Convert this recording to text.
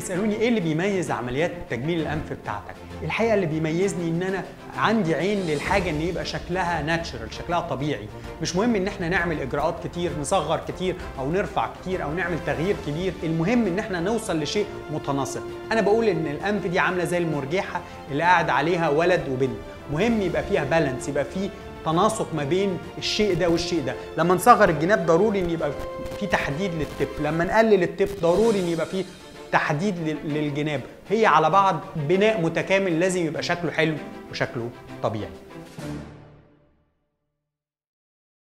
بيسالوني ايه اللي بيميز عمليات تجميل الانف بتاعتك الحقيقه اللي بيميزني ان انا عندي عين للحاجه ان يبقى شكلها ناتشرال شكلها طبيعي مش مهم ان احنا نعمل اجراءات كتير نصغر كتير او نرفع كتير او نعمل تغيير كبير المهم ان احنا نوصل لشيء متناسق انا بقول ان الانف دي عامله زي المرجحه اللي قاعد عليها ولد وبنت مهم يبقى فيها بالانس يبقى فيه تناسق ما بين الشيء ده والشيء ده لما نصغر الجناب ضروري ان يبقى في تحديد للتب لما نقلل التب ضروري ان يبقى في تحديد لل- للجناب هي على بعض بناء متكامل لازم يبقى شكله حلو وشكله طبيعي